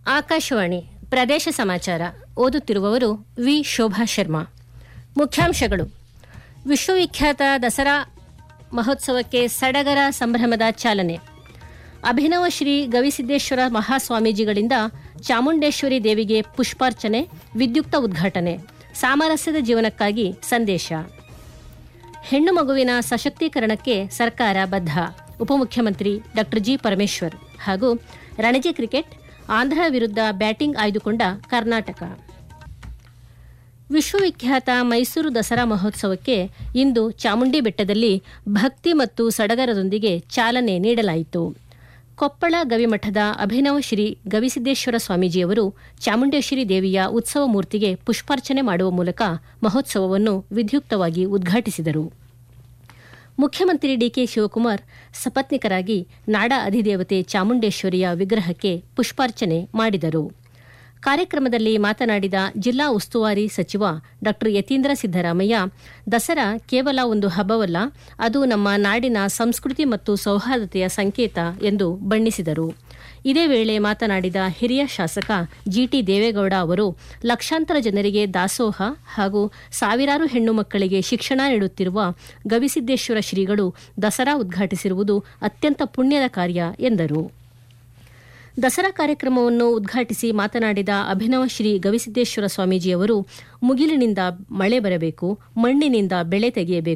ಆಕಾಶವಾಣಿ ಪ್ರದೇಶ ಸಮಾಚಾರ ಓದುತ್ತಿರುವವರು ವಿ ಶೋಭಾ ಶರ್ಮಾ ಮುಖ್ಯಾಂಶಗಳು ವಿಶ್ವವಿಖ್ಯಾತ ದಸರಾ ಮಹೋತ್ಸವಕ್ಕೆ ಸಡಗರ ಸಂಭ್ರಮದ ಚಾಲನೆ ಅಭಿನವ ಶ್ರೀ ಗವಿಸಿದ್ದೇಶ್ವರ ಮಹಾಸ್ವಾಮೀಜಿಗಳಿಂದ ಚಾಮುಂಡೇಶ್ವರಿ ದೇವಿಗೆ ಪುಷ್ಪಾರ್ಚನೆ ವಿದ್ಯುಕ್ತ ಉದ್ಘಾಟನೆ ಸಾಮರಸ್ಯದ ಜೀವನಕ್ಕಾಗಿ ಸಂದೇಶ ಹೆಣ್ಣು ಮಗುವಿನ ಸಶಕ್ತೀಕರಣಕ್ಕೆ ಸರ್ಕಾರ ಬದ್ಧ ಉಪಮುಖ್ಯಮಂತ್ರಿ ಡಾ ಜಿ ಪರಮೇಶ್ವರ್ ಹಾಗೂ ರಣಜಿ ಕ್ರಿಕೆಟ್ ಆಂಧ್ರ ವಿರುದ್ಧ ಬ್ಯಾಟಿಂಗ್ ಆಯ್ದುಕೊಂಡ ಕರ್ನಾಟಕ ವಿಶ್ವವಿಖ್ಯಾತ ಮೈಸೂರು ದಸರಾ ಮಹೋತ್ಸವಕ್ಕೆ ಇಂದು ಚಾಮುಂಡಿ ಬೆಟ್ಟದಲ್ಲಿ ಭಕ್ತಿ ಮತ್ತು ಸಡಗರದೊಂದಿಗೆ ಚಾಲನೆ ನೀಡಲಾಯಿತು ಕೊಪ್ಪಳ ಗವಿಮಠದ ಅಭಿನವ ಶ್ರೀ ಗವಿಸಿದ್ದೇಶ್ವರ ಸ್ವಾಮೀಜಿಯವರು ಚಾಮುಂಡೇಶ್ವರಿ ದೇವಿಯ ಉತ್ಸವ ಮೂರ್ತಿಗೆ ಪುಷ್ಪಾರ್ಚನೆ ಮಾಡುವ ಮೂಲಕ ಮಹೋತ್ಸವವನ್ನು ವಿದ್ಯುಕ್ತವಾಗಿ ಉದ್ಘಾಟಿಸಿದರು ಮುಖ್ಯಮಂತ್ರಿ ಡಿಕೆ ಶಿವಕುಮಾರ್ ಸಪತ್ನಿಕರಾಗಿ ನಾಡ ಅಧಿದೇವತೆ ಚಾಮುಂಡೇಶ್ವರಿಯ ವಿಗ್ರಹಕ್ಕೆ ಪುಷ್ಪಾರ್ಚನೆ ಮಾಡಿದರು ಕಾರ್ಯಕ್ರಮದಲ್ಲಿ ಮಾತನಾಡಿದ ಜಿಲ್ಲಾ ಉಸ್ತುವಾರಿ ಸಚಿವ ಡಾ ಯತೀಂದ್ರ ಸಿದ್ದರಾಮಯ್ಯ ದಸರಾ ಕೇವಲ ಒಂದು ಹಬ್ಬವಲ್ಲ ಅದು ನಮ್ಮ ನಾಡಿನ ಸಂಸ್ಕೃತಿ ಮತ್ತು ಸೌಹಾರ್ದತೆಯ ಸಂಕೇತ ಎಂದು ಬಣ್ಣಿಸಿದರು ಇದೇ ವೇಳೆ ಮಾತನಾಡಿದ ಹಿರಿಯ ಶಾಸಕ ಜಿಟಿ ದೇವೇಗೌಡ ಅವರು ಲಕ್ಷಾಂತರ ಜನರಿಗೆ ದಾಸೋಹ ಹಾಗೂ ಸಾವಿರಾರು ಹೆಣ್ಣು ಮಕ್ಕಳಿಗೆ ಶಿಕ್ಷಣ ನೀಡುತ್ತಿರುವ ಗವಿಸಿದ್ದೇಶ್ವರ ಶ್ರೀಗಳು ದಸರಾ ಉದ್ಘಾಟಿಸಿರುವುದು ಅತ್ಯಂತ ಪುಣ್ಯದ ಕಾರ್ಯ ಎಂದರು ದಸರಾ ಕಾರ್ಯಕ್ರಮವನ್ನು ಉದ್ಘಾಟಿಸಿ ಮಾತನಾಡಿದ ಅಭಿನವ ಶ್ರೀ ಗವಿಸಿದ್ದೇಶ್ವರ ಸ್ವಾಮೀಜಿಯವರು ಮುಗಿಲಿನಿಂದ ಮಳೆ ಬರಬೇಕು ಮಣ್ಣಿನಿಂದ ಬೆಳೆ ತೆಗೆಯಬೇಕು